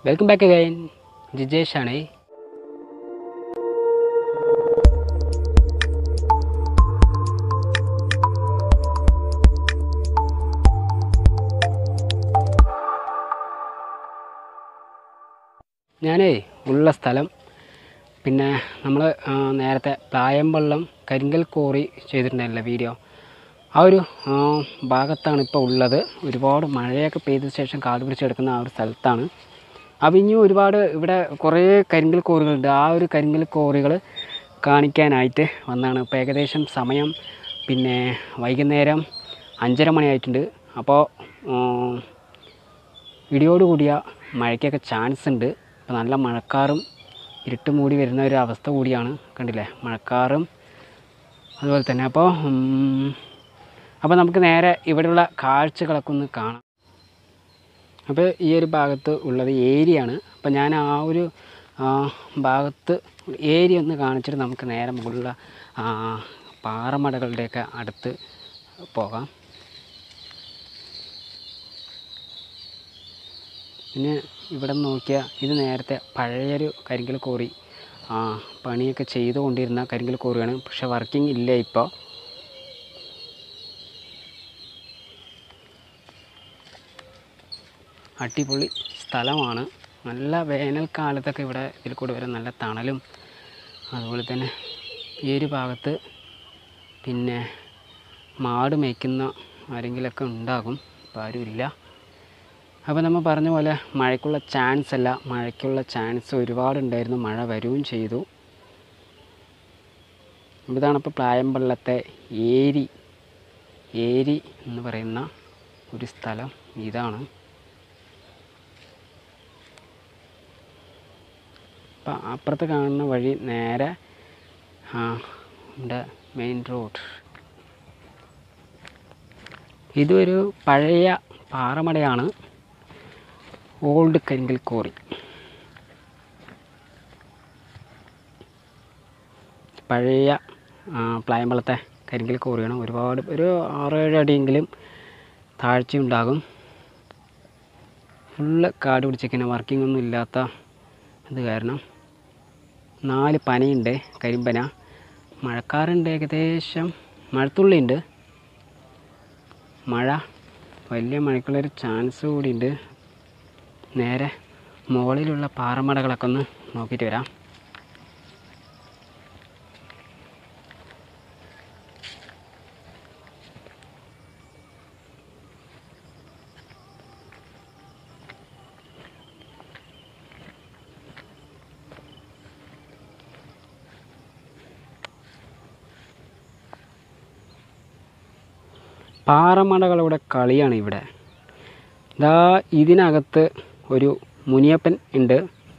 welcome back again Jijesh ആണ് ഞാനേ ഉള്ള സ്ഥലം പിന്നെ നമ്മൾ നേരത്തെ പ്ലായമ്പള്ളം കരിങ്കൽ കോറി ചെയ്തിട്ടുണ്ടായിരുന്നില്ല വീഡിയോ ആ ഒരു ആ, ഭാഗത്താണ് ഇപ്പോൾ ഉള്ളത് ഒരുപാട് മഴയൊക്കെ പെയ്ത ശേഷം കാട് പിടിച്ചെടുക്കുന്ന ആ ഒരു സ്ഥലത്താണ് അപ്പോൾ ഇനിയും ഒരുപാട് ഇവിടെ കുറേ കരിങ്കൽ കോറികളുണ്ട് ആ ഒരു കരിങ്കൽ കോറികൾ കാണിക്കാനായിട്ട് വന്നതാണ് ഇപ്പോൾ ഏകദേശം സമയം പിന്നെ വൈകുന്നേരം അഞ്ചര മണിയായിട്ടുണ്ട് അപ്പോൾ ഇടിയോട് കൂടിയ മഴയ്ക്കൊക്കെ ചാൻസ് ഉണ്ട് ഇപ്പോൾ നല്ല മഴക്കാറും ഇരുട്ട് മൂടി വരുന്ന ഒരു അവസ്ഥ കൂടിയാണ് കണ്ടില്ലേ മഴക്കാറും അതുപോലെ തന്നെ അപ്പോൾ ഉം, അപ്പോൾ നമുക്ക് നേരെ ഇവിടെയുള്ള കാഴ്ചകളൊക്കെ ഒന്ന് കാണാം അപ്പോൾ ഈ ഒരു ഭാഗത്ത് ഉള്ളത് ഏരിയയാണ് അപ്പോൾ ഞാൻ ആ ഒരു ആ, ഭാഗത്ത് ഏരിയ ഒന്ന് കാണിച്ചിട്ട് നമുക്ക് നേരെ മുകളിലുള്ള ആ, പാറമടകളുടെയൊക്കെ അടുത്ത് പോകാം പിന്നെ ഇവിടെ നോക്കിയാൽ ഇത് നേരത്തെ പഴയൊരു കരിങ്കൽ കോറി ആ പണിയൊക്കെ ചെയ്തുകൊണ്ടിരുന്ന കരിങ്കൽ കോറിയാണ് പക്ഷെ വർക്കിംഗ് ഇല്ല ഇപ്പോൾ അടിപൊളി സ്ഥലമാണ് നല്ല വേനൽക്കാലത്തൊക്കെ ഇവിടെ ഇതിൽ കൂടെ വരാൻ നല്ല തണലും അതുപോലെ തന്നെ ഈ ഒരു ഭാഗത്ത് പിന്നെ മാട് മേയ്ക്കുന്ന ആരെങ്കിലുമൊക്കെ ഉണ്ടാകും ഇപ്പോൾ ആരുമില്ല അപ്പോൾ നമ്മൾ പറഞ്ഞ പോലെ മഴയ്ക്കുള്ള ചാൻസ് അല്ല മഴയ്ക്കുള്ള ചാൻസ് ഒരുപാടുണ്ടായിരുന്നു മഴ വരികയും ചെയ്തു ഇതാണ് ഇപ്പോൾ പ്ലായമ്പള്ളത്തെ ഏരി ഏരി എന്ന് പറയുന്ന ഒരു സ്ഥലം ഇതാണ് അപ്പം അപ്പുറത്ത് കാണുന്ന വഴി നേരെ ആ നമ്മുടെ മെയിൻ റോഡ് ഇതൊരു പഴയ പാറമടയാണ് ഓൾഡ് കരിങ്കൽ കോറി പഴയ ആ, പ്ലായമ്പളത്തെ കരിങ്കൽ കോറിയാണ് ഒരുപാട് ഒരു ആറേഴ് അടിയെങ്കിലും താഴ്ചയുണ്ടാകും ഫുള്ള് കാട് പിടിച്ചിരിക്കുന്ന വർക്കിംഗ് ഒന്നും ഇല്ലാത്ത ഇത് കാരണം നാല് പനയുണ്ട് കരിമ്പന മഴക്കാറുണ്ട് ഏകദേശം മഴത്തുള്ളിയുണ്ട് മഴ വലിയ മഴയ്ക്കുള്ളൊരു ചാൻസ് കൂടിയുണ്ട് നേരെ മുകളിലുള്ള പാറമടകളൊക്കെ ഒന്ന് നോക്കിയിട്ട് വരാം പാറമടകളുടെ കളിയാണ് ഇവിടെ ഇതാ ഇതിനകത്ത് ഒരു മുനിയപ്പൻ ഉണ്ട്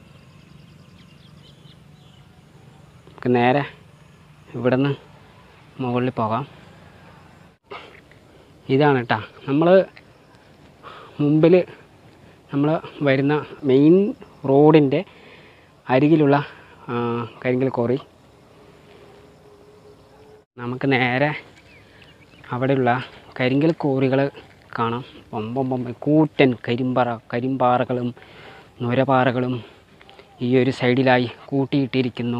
നമുക്ക് നേരെ ഇവിടുന്ന് മുകളിൽ പോകാം ഇതാണ് കേട്ടോ നമ്മൾ മുമ്പിൽ നമ്മൾ വരുന്ന മെയിൻ റോഡിൻ്റെ അരികിലുള്ള ആ, കരിങ്കൽ കോറി നമുക്ക് നേരെ അവിടെയുള്ള കരിങ്കൽ കോറികൾ കാണാം പമ്പം പമ്പ കൂറ്റൻ കരിമ്പാറ കരിമ്പാറകളും നുരപാറകളും ഈ ഒരു സൈഡിലായി കൂട്ടിയിട്ടിരിക്കുന്നു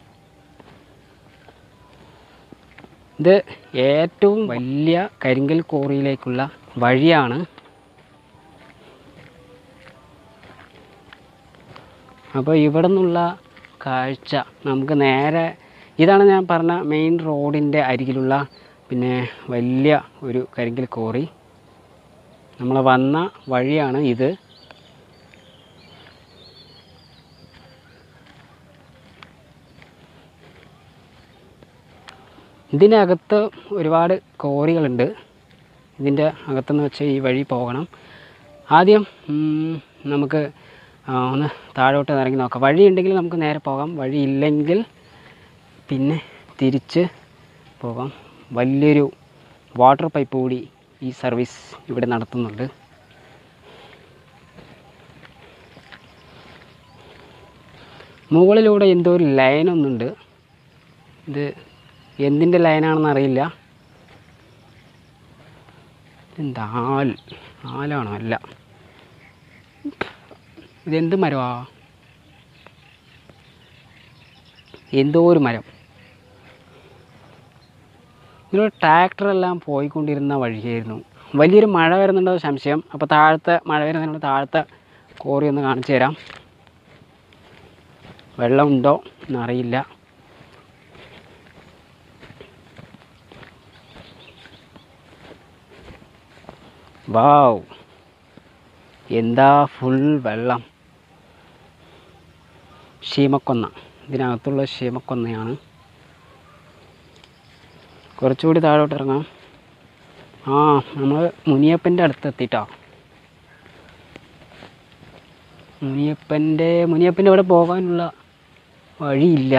ഇത് ഏറ്റവും വലിയ കരിങ്കൽ കോറിയിലേക്കുള്ള വഴിയാണ് അപ്പോൾ ഇവിടെ നിന്നുള്ള കാഴ്ച നമുക്ക് നേരെ ഇതാണ് ഞാൻ പറഞ്ഞ മെയിൻ റോഡിൻ്റെ അരികിലുള്ള പിന്നെ വലിയ ഒരു കരിങ്കൽ കോറി നമ്മൾ വന്ന വഴിയാണ് ഇത് ഇതിനകത്ത് ഒരുപാട് കോറികളുണ്ട് ഇതിൻ്റെ അകത്തെന്ന് വെച്ചാൽ ഈ വഴി പോകണം ആദ്യം ഉം, നമുക്ക് ആ, ഒന്ന് താഴോട്ട് ഇറങ്ങി നോക്കാം വഴി ഉണ്ടെങ്കിൽ നമുക്ക് നേരെ പോകാം വഴി ഇല്ലെങ്കിൽ പിന്നെ തിരിച്ച് പോകാം വലിയൊരു വാട്ടർ പൈപ്പ് കൂടി ഈ സർവീസ് ഇവിടെ നടത്തുന്നുണ്ട് മുകളിലൂടെ എന്തോ ഒരു ലൈൻ ഒന്നുണ്ട് ഇത് എന്തിൻ്റെ ലൈനാണെന്ന് അറിയില്ല എന്താ ആൽ ആലാണോ അല്ല ഇതെന്ത് മരമാ എന്തോ ഒരു മരം ഇതിലൂടെ ട്രാക്ടറെല്ലാം പോയിക്കൊണ്ടിരുന്ന വഴിയായിരുന്നു വലിയൊരു മഴ വരുന്നുണ്ടോ സംശയം അപ്പോൾ താഴത്തെ മഴ വരുന്നതിനോട് താഴത്തെ കോറി ഒന്ന് കാണിച്ചു തരാം വെള്ളമുണ്ടോ എന്നറിയില്ല വാവ് എന്താ ഫുൾ വെള്ളം ശീമക്കൊന്ന ഇതിനകത്തുള്ള ശീമക്കൊന്നയാണ് കുറച്ചുകൂടി താഴോട്ട് ഇറങ്ങാം ആ നമ്മൾ മുനിയപ്പൻ്റെ അടുത്ത് എത്തിട്ടോ മുനിയപ്പൻ്റെ മുനിയപ്പൻ്റെ അവിടെ പോകാനുള്ള വഴിയില്ല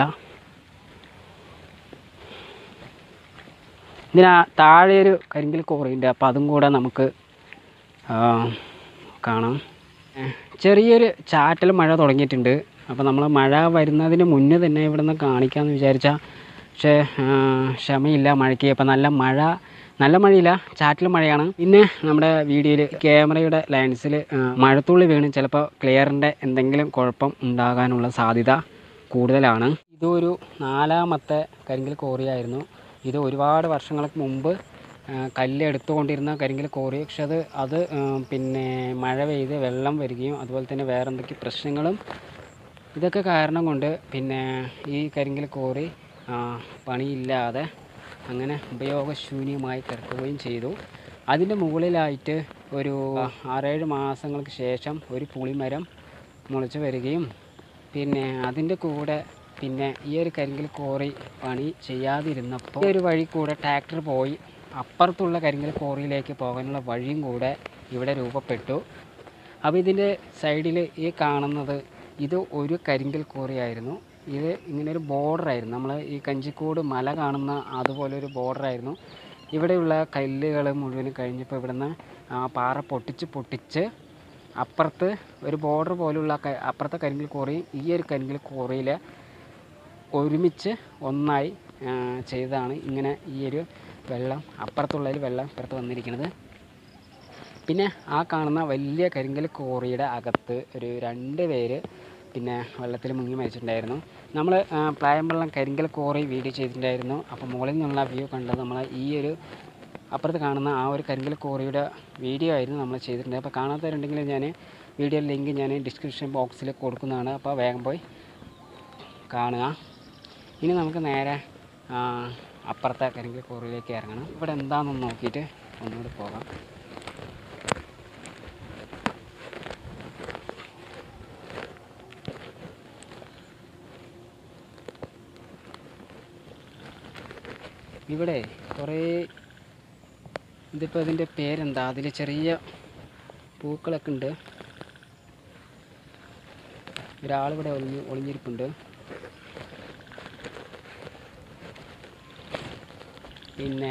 ഇതിനാ താഴെ ഒരു കരിങ്കൽ കോറിയുണ്ട് അപ്പോൾ അതും കൂടെ നമുക്ക് ആ, കാണാം ഏ, ചെറിയൊരു ചാറ്റൽ മഴ തുടങ്ങിയിട്ടുണ്ട് അപ്പോൾ നമ്മൾ മഴ വരുന്നതിന് മുന്നേ തന്നെ ഇവിടെ നിന്ന് കാണിക്കാമെന്ന് വിചാരിച്ചാൽ പക്ഷേ ആ, ക്ഷമയില്ല മഴയ്ക്ക് അപ്പോൾ നല്ല മഴ നല്ല മഴയില്ല ചാറ്റൽ മഴയാണ് പിന്നെ നമ്മുടെ വീഡിയോയിൽ ക്യാമറയുടെ ലെൻസിൽ മഴത്തുള്ളി വീണ് ചിലപ്പോൾ ക്ലിയറിൻ്റെ എന്തെങ്കിലും കുഴപ്പം ഉണ്ടാകാനുള്ള സാധ്യത കൂടുതലാണ് ഇതൊരു നാലാമത്തെ കരിങ്കൽ കോറിയായിരുന്നു ഇത് ഒരുപാട് വർഷങ്ങൾക്ക് മുമ്പ് ആ, കല്ല് എടുത്തുകൊണ്ടിരുന്ന കരിങ്കൽ കോറി പക്ഷെ അത് അത് ആ, പിന്നെ മഴ പെയ്ത് വെള്ളം വരികയും അതുപോലെ തന്നെ വേറെ എന്തൊക്കെ പ്രശ്നങ്ങളും ഇതൊക്കെ കാരണം കൊണ്ട് പിന്നെ ഈ കരിങ്കൽ കോറി ആ, പണിയില്ലാതെ അങ്ങനെ ഉപയോഗശൂന്യമായി കിടക്കുകയും ചെയ്തു അതിൻ്റെ മുകളിലായിട്ട് ഒരു ആറേഴ് മാസങ്ങൾക്ക് ശേഷം ഒരു പുളിമരം മുളച്ച് വരികയും പിന്നെ അതിൻ്റെ കൂടെ പിന്നെ ഈ ഒരു കരിങ്കൽ കോറി പണി ചെയ്യാതിരുന്നപ്പോൾ ഈ ഒരു വഴി കൂടെ ട്രാക്ടർ പോയി അപ്പുറത്തുള്ള കരിങ്കൽ കോറിയിലേക്ക് പോകാനുള്ള വഴിയും കൂടെ ഇവിടെ രൂപപ്പെട്ടു അപ്പോൾ ഇതിൻ്റെ സൈഡിൽ ഈ കാണുന്നത് ഇത് ഒരു കരിങ്കൽ കോറിയായിരുന്നു ഇത് ഇങ്ങനെ ഒരു ബോർഡറായിരുന്നു നമ്മൾ ഈ കഞ്ചിക്കോട് മല കാണുന്ന അതുപോലെ ഒരു ബോർഡറായിരുന്നു ഇവിടെയുള്ള കല്ലുകൾ മുഴുവനും കഴിഞ്ഞപ്പോൾ ഇവിടുന്ന് ആ പാറ പൊട്ടിച്ച് പൊട്ടിച്ച് അപ്പുറത്ത് ഒരു ബോർഡർ പോലുള്ള ക- അപ്പുറത്തെ കരിങ്കൽ കോറി ഈ ഒരു കരിങ്കൽ കോറിയിൽ ഒരുമിച്ച് ഒന്നായി ആ, ചെയ്തതാണ് ഇങ്ങനെ ഈ ഒരു വെള്ളം അപ്പുറത്തുള്ളതിൽ വെള്ളം ഇപ്പുറത്ത് വന്നിരിക്കുന്നത് പിന്നെ ആ കാണുന്ന വലിയ കരിങ്കൽ കോറിയുടെ അകത്ത് ഒരു രണ്ട് പേര് പിന്നെ വെള്ളത്തിൽ മുങ്ങി മരിച്ചിട്ടുണ്ടായിരുന്നു നമ്മൾ പ്ലായമ്പള്ളം കരിങ്കൽ കോറി വീഡിയോ ചെയ്തിട്ടുണ്ടായിരുന്നു അപ്പോൾ മുകളിൽ നിന്നുള്ള വ്യൂ കണ്ടത് നമ്മൾ ഈ ഒരു അപ്പുറത്ത് കാണുന്ന ആ ഒരു കരിങ്കൽ കോറിയുടെ വീഡിയോ ആയിരുന്നു നമ്മൾ ചെയ്തിട്ടുണ്ട് അപ്പോൾ കാണാത്തവരുണ്ടെങ്കിൽ ഞാൻ വീഡിയോ ലിങ്ക് ഞാൻ ഡിസ്ക്രിപ്ഷൻ ബോക്സിൽ കൊടുക്കുന്നതാണ് അപ്പോൾ വേഗം പോയി കാണുക ഇനി നമുക്ക് നേരെ ആ, അപ്പുറത്തെ കരിങ്കൽ കോറിയിലേക്ക് ഇറങ്ങണം ഇവിടെ എന്താണെന്ന് നോക്കിയിട്ട് ഒന്നുകൂടി പോകാം ഇവിടെ കുറേ ഇതിപ്പോൾ ഇതിൻ്റെ പേരെന്താ അതിൽ ചെറിയ പൂക്കളൊക്കെ ഉണ്ട് ഒരാളിവിടെ ഒളിഞ്ഞ് ഒളിഞ്ഞിരിപ്പുണ്ട് പിന്നെ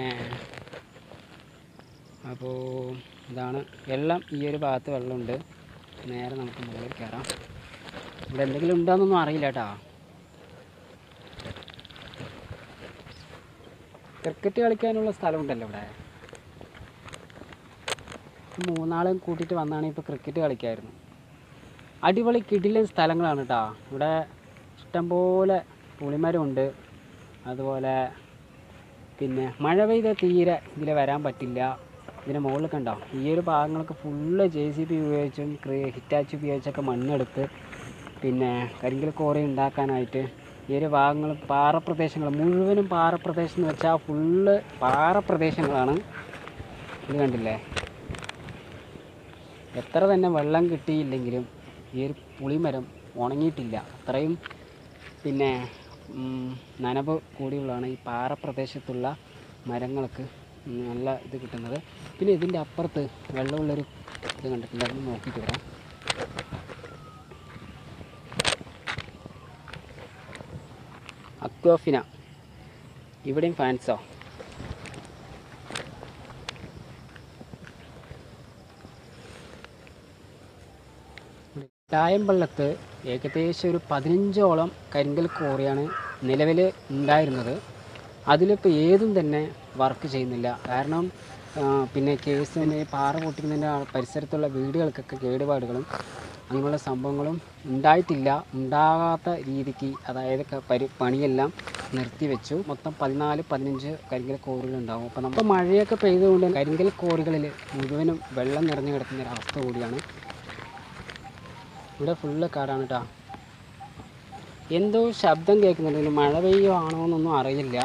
അപ്പോൾ ഇതാണ് വെള്ളം ഈ ഒരു ഭാഗത്ത് വെള്ളമുണ്ട് നേരെ നമുക്ക് മുകളിൽ കയറാം ഇവിടെ എന്തെങ്കിലും ഉണ്ടോയെന്നൊന്നും അറിയില്ല കേട്ടോ ക്രിക്കറ്റ് കളിക്കാനുള്ള സ്ഥലമുണ്ടല്ലോ ഇവിടെ മൂന്നാളും കൂട്ടിയിട്ട് വന്നാണ് ഇപ്പോൾ ക്രിക്കറ്റ് കളിക്കായിരുന്നു അടിപൊളി കിടിലൻ സ്ഥലങ്ങളാണ് കേട്ടോ ഇവിടെ ഇഷ്ടംപോലെ പുളിമരമുണ്ട് അതുപോലെ പിന്നെ മഴ പെയ്ത തീരെ ഇതിൽ വരാൻ പറ്റില്ല ഇതിൻ്റെ മുകളിൽ കണ്ടോ ഈ ഒരു ഭാഗങ്ങളൊക്കെ ഫുള്ള് ജെ സി ബി ഉപയോഗിച്ചും ക്രി- ഹിറ്റാച്ചി ഉപയോഗിച്ചൊക്കെ മണ്ണെടുത്ത് പിന്നെ കരിങ്കൽ കോറി ഉണ്ടാക്കാനായിട്ട് ഈ ഒരു ഭാഗങ്ങൾ പാറപ്രദേശങ്ങൾ മുഴുവനും പാറപ്രദേശം എന്ന് വെച്ചാൽ ഫുള്ള് പാറപ്രദേശങ്ങളാണ് ഇത് കണ്ടില്ലേ എത്ര തന്നെ വെള്ളം കിട്ടിയില്ലെങ്കിലും ഈ ഒരു പുളിമരം ഉണങ്ങിയിട്ടില്ല അത്രയും പിന്നെ ഉം, നനവ് കൂടിയുള്ളതാണ് ഈ പാറപ്രദേശത്തുള്ള മരങ്ങൾക്ക് നല്ല ഇത് കിട്ടുന്നത് പിന്നെ ഇതിൻ്റെ അപ്പുറത്ത് വെള്ളമുള്ളൊരു ഇത് കണ്ടിട്ടുണ്ട് അതൊന്ന് നോക്കിയിട്ട് വരാം അക്വാഫിന ഇവിടെയും ഫാൻസോ കായംപള്ളത്ത് ഏകദേശം ഒരു പതിനഞ്ചോളം കരിങ്കൽ കോറിയാണ് നിലവിൽ ഉണ്ടായിരുന്നത് അതിലിപ്പോൾ ഏതും തന്നെ വർക്ക് ചെയ്യുന്നില്ല കാരണം ആ, പിന്നെ കേസ് തന്നെ പാറ പൊട്ടിക്കുന്നതിൻ്റെ ആ പരിസരത്തുള്ള വീടുകൾക്കൊക്കെ കേടുപാടുകളും അങ്ങനെയുള്ള സംഭവങ്ങളും ഉണ്ടായിട്ടില്ല ഉണ്ടാകാത്ത രീതിക്ക് അതായത് ക- പരി പണിയെല്ലാം നിർത്തി വെച്ചു മൊത്തം പതിനാല് പതിനഞ്ച് കരിങ്കൽ കോറികൾ ഉണ്ടാകും അപ്പോൾ നമ്മൾ മഴയൊക്കെ പെയ്തുകൊണ്ട് കരിങ്കൽ കോറികളിൽ മുഴുവനും വെള്ളം നിറഞ്ഞു കിടക്കുന്ന ഒരു അവസ്ഥ കൂടിയാണ് ഇവിടെ ഫുള്ള് കാടാണ് കേട്ടോ എന്തോ ശബ്ദം കേൾക്കുന്നുണ്ട് ഇനി മഴ പെയ്യുവാണോ എന്നൊന്നും അറിയില്ല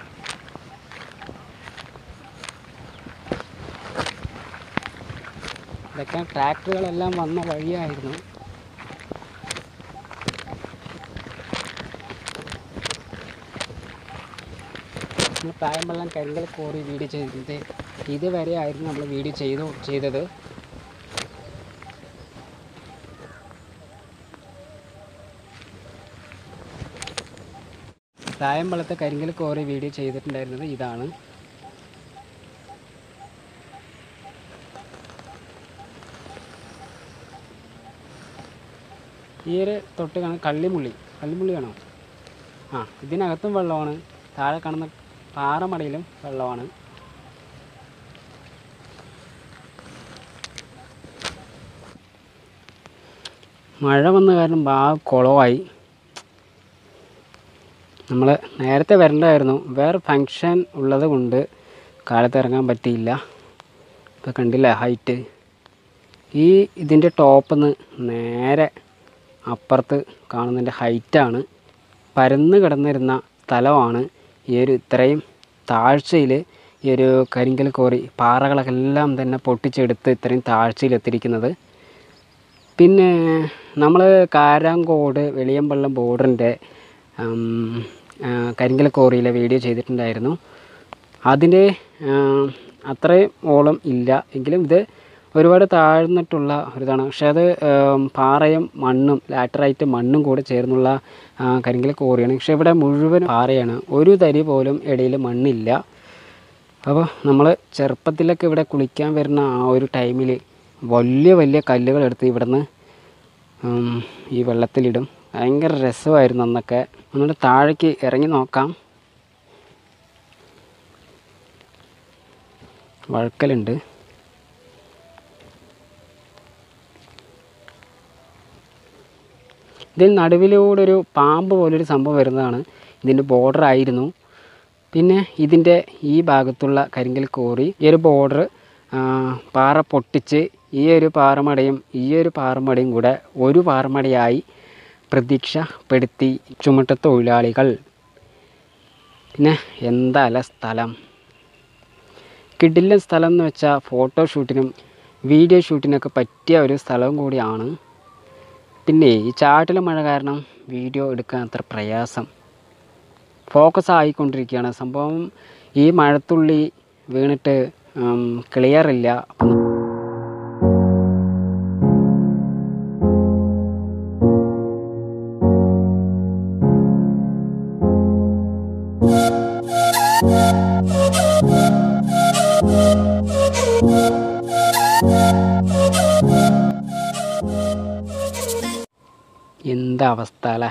ഇതൊക്കെ ട്രാക്ടറുകളെല്ലാം വന്ന വഴിയായിരുന്നു നമ്മൾ പ്രായമ്പള്ളം കരിങ്കൽ കോറി വീഡിയോ ചെയ്തത് ഇതുവരെ ആയിരുന്നു നമ്മൾ വീഡിയോ ചെയ്തു ചെയ്തത് പ്രായമ്പളത്തെ കരിങ്കൽ കോറി വീഡിയോ ചെയ്തിട്ടുണ്ടായിരുന്നത് ഇതാണ് ഈ ഒരു തൊട്ട് കാണുന്ന കള്ളിമുള്ളി കള്ളിമുള്ളി കാണോ ആ ഇതിനകത്തും വെള്ളമാണ് താഴെ കാണുന്ന പാറമടയിലും വെള്ളമാണ് മഴ വന്ന കാരണം ആ കുളമായി നമ്മൾ നേരത്തെ വരണ്ടായിരുന്നു വേറെ ഫങ്ഷൻ ഉള്ളത് കൊണ്ട് കാലത്ത് ഇറങ്ങാൻ പറ്റിയില്ല ഇപ്പോൾ കണ്ടില്ല ഹൈറ്റ് ഈ ഇതിൻ്റെ ടോപ്പിൽ നേരെ അപ്പുറത്ത് കാണുന്നതിൻ്റെ ഹൈറ്റാണ് പരന്ന് കിടന്നിരുന്ന സ്ഥലമാണ് ഈ ഒരു ഇത്രയും താഴ്ചയിൽ ഈ ഒരു കരിങ്കൽ കോറി പാറകളൊക്കെ എല്ലാം തന്നെ പൊട്ടിച്ചെടുത്ത് ഇത്രയും താഴ്ചയിലെത്തിയിരിക്കുന്നത് പിന്നെ നമ്മൾ കാരാങ്കോട് വെളിയമ്പള്ളം ബോർഡറിൻ്റെ കരിങ്കൽ കോറിയിലെ വീഡിയോ ചെയ്തിട്ടുണ്ടായിരുന്നു അതിൻ്റെ അത്രയും ഓളം ഇല്ല എങ്കിലും ഇത് ഒരുപാട് താഴ്ന്നിട്ടുള്ള ഒരിതാണ് പക്ഷേ അത് ഉം, പാറയും മണ്ണും ലാറ്ററായിട്ട് മണ്ണും കൂടെ ചേർന്നുള്ള ആ, കരിങ്കൽ കോറിയാണ് പക്ഷേ ഇവിടെ മുഴുവൻ പാറയാണ് ഒരു തരി പോലും ഇടയിൽ മണ്ണില്ല അപ്പോൾ നമ്മൾ ചെറുപ്പത്തിലൊക്കെ ഇവിടെ കുളിക്കാൻ വരുന്ന ആ ഒരു ടൈമിൽ വലിയ വലിയ കല്ലുകൾ എടുത്ത് ഇവിടുന്ന് ഉം, ഈ വെള്ളത്തിലിടും ഭയങ്കര രസമായിരുന്നു അന്നൊക്കെ ഒന്നുകൂടെ താഴേക്ക് ഇറങ്ങി നോക്കാം വഴുക്കലുണ്ട് ഇതിൽ നടുവിലൂടെ ഒരു പാമ്പ് പോലൊരു സംഭവം വരുന്നതാണ് ഇതിൻ്റെ ബോർഡർ ആയിരുന്നു പിന്നെ ഇതിൻ്റെ ഈ ഭാഗത്തുള്ള കരിങ്കൽ കോറി ഈ ഒരു ബോർഡർ പാറ പൊട്ടിച്ച് ഈ ഒരു പാറമടയും ഈ ഒരു പാറമടയും കൂടെ ഒരു പാറമടയായി പ്രതീക്ഷപ്പെടുത്തി ചുമട്ട തൊഴിലാളികൾ പിന്നെ എന്താല സ്ഥലം കിടിലൻ സ്ഥലം എന്ന് വെച്ചാൽ ഫോട്ടോ ഷൂട്ടിനും വീഡിയോ ഷൂട്ടിനൊക്കെ പറ്റിയ ഒരു സ്ഥലവും കൂടിയാണ് പിന്നെ ഈ ചാട്ടിലെ മഴ കാരണം വീഡിയോ എടുക്കാൻ അത്ര പ്രയാസം ഫോക്കസ് ആയിക്കൊണ്ടിരിക്കുകയാണ് സംഭവം ഈ മഴത്തുള്ളി വീണിട്ട് ക്ലിയർ ഇല്ല അപ്പം എന്താ അവസ്ഥ അല്ലേ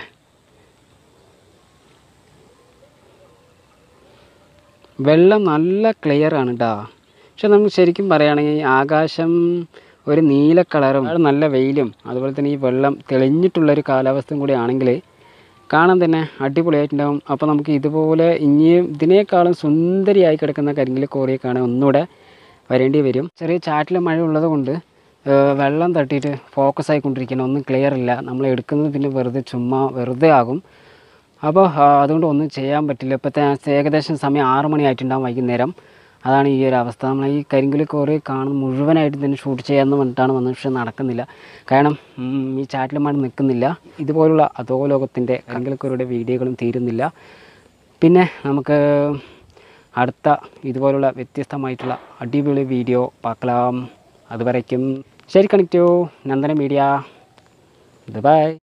വെള്ളം നല്ല ക്ലിയർ ആണ് കേട്ടോ പക്ഷെ നമുക്ക് ശരിക്കും പറയുകയാണെങ്കിൽ ആകാശം ഒരു നീല കളറും അത് നല്ല വെയിലും അതുപോലെ തന്നെ ഈ വെള്ളം തെളിഞ്ഞിട്ടുള്ളൊരു കാലാവസ്ഥയും കൂടി ആണെങ്കിൽ കാണാൻ തന്നെ അടിപൊളിയായിട്ടുണ്ടാവും അപ്പോൾ നമുക്ക് ഇതുപോലെ ഇനിയും ഇതിനേക്കാളും സുന്ദരിയായി കിടക്കുന്ന കരിങ്കൽ കോറിയെ കാണാൻ ഒന്നുകൂടെ വരേണ്ടി വരും ചെറിയ ചാറ്റിലെ മഴ ഉള്ളത് കൊണ്ട് ഏഹ് വെള്ളം തട്ടിയിട്ട് ഫോക്കസ് ആയിക്കൊണ്ടിരിക്കണം ഒന്നും ക്ലിയർ ഇല്ല നമ്മൾ എടുക്കുന്നത് പിന്നെ വെറുതെ ചുമ്മാ വെറുതെ ആകും അപ്പോൾ ആ, അതുകൊണ്ട് ഒന്നും ചെയ്യാൻ പറ്റില്ല ഇപ്പോഴത്തെ ഏകദേശം സമയം ആറ് മണി ആയിട്ടുണ്ടാകും വൈകുന്നേരം അതാണ് ഈ ഒരു അവസ്ഥ നമ്മൾ ഈ കരിങ്കുലി കോറി കാണുന്ന മുഴുവനായിട്ട് തന്നെ ഷൂട്ട് ചെയ്യാമെന്ന് പറഞ്ഞിട്ടാണ് വന്നത് പക്ഷെ നടക്കുന്നില്ല കാരണം ഉം, ഈ ചാറ്റിൽ മഴ നിൽക്കുന്നില്ല ഇതുപോലുള്ള അധോലോകത്തിൻ്റെ കരിങ്കുലി കോറിയുടെ വീഡിയോകളും തീരുന്നില്ല പിന്നെ നമുക്ക് അടുത്ത ഇതുപോലുള്ള വ്യത്യസ്തമായിട്ടുള്ള അടിപൊളി വീഡിയോ പാക്കലാം അതുവരയ്ക്കും ശരി കണക്റ്റു നന്ദന മീഡിയ ബൈ